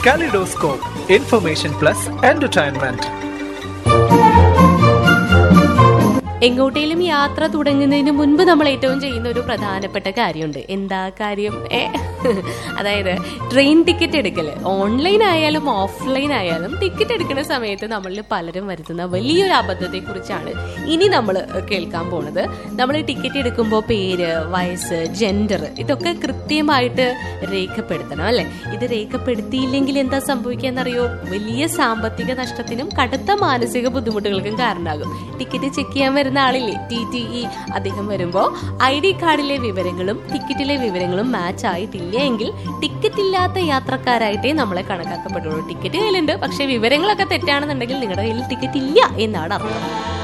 Kaleidoscope, Information Plus Entertainment. എങ്ങോട്ടേലും യാത്ര തുടങ്ങുന്നതിന് മുൻപ് നമ്മൾ ഏറ്റവും ചെയ്യുന്ന ഒരു പ്രധാനപ്പെട്ട കാര്യമുണ്ട് എന്താ കാര്യം ഏ അതായത് ട്രെയിൻ ടിക്കറ്റ് എടുക്കല് ഓൺലൈൻ ആയാലും ഓഫ്ലൈൻ ആയാലും ടിക്കറ്റ് എടുക്കുന്ന സമയത്ത് നമ്മളിൽ പലരും വരുത്തുന്ന വലിയൊരു അബദ്ധത്തെ കുറിച്ചാണ് ഇനി നമ്മൾ കേൾക്കാൻ പോണത് നമ്മൾ ടിക്കറ്റ് എടുക്കുമ്പോൾ പേര് വയസ്സ് ജെൻഡർ ഇതൊക്കെ കൃത്യമായിട്ട് രേഖപ്പെടുത്തണം അല്ലെ ഇത് രേഖപ്പെടുത്തിയില്ലെങ്കിൽ എന്താ സംഭവിക്കാന്നറിയോ വലിയ സാമ്പത്തിക നഷ്ടത്തിനും കടുത്ത മാനസിക ബുദ്ധിമുട്ടുകൾക്കും കാരണമാകും ടിക്കറ്റ് ചെക്ക് ചെയ്യാൻ വരുന്ന ആളില്ലേ ടി ടി ഇ അദ്ദേഹം വരുമ്പോൾ ഐ ഡി കാർഡിലെ വിവരങ്ങളും ടിക്കറ്റിലെ വിവരങ്ങളും മാച്ച് ആയിട്ടില്ല എങ്കിൽ ടിക്കറ്റ് ഇല്ലാത്ത യാത്രക്കാരായിട്ടേ നമ്മളെ കണക്കാക്കപ്പെടുള്ളൂ ടിക്കറ്റ് കയ്യിലുണ്ട് പക്ഷേ വിവരങ്ങളൊക്കെ തെറ്റാണെന്നുണ്ടെങ്കിൽ നിങ്ങളുടെ കയ്യിൽ ടിക്കറ്റ് ഇല്ല എന്നാണ് അർത്ഥം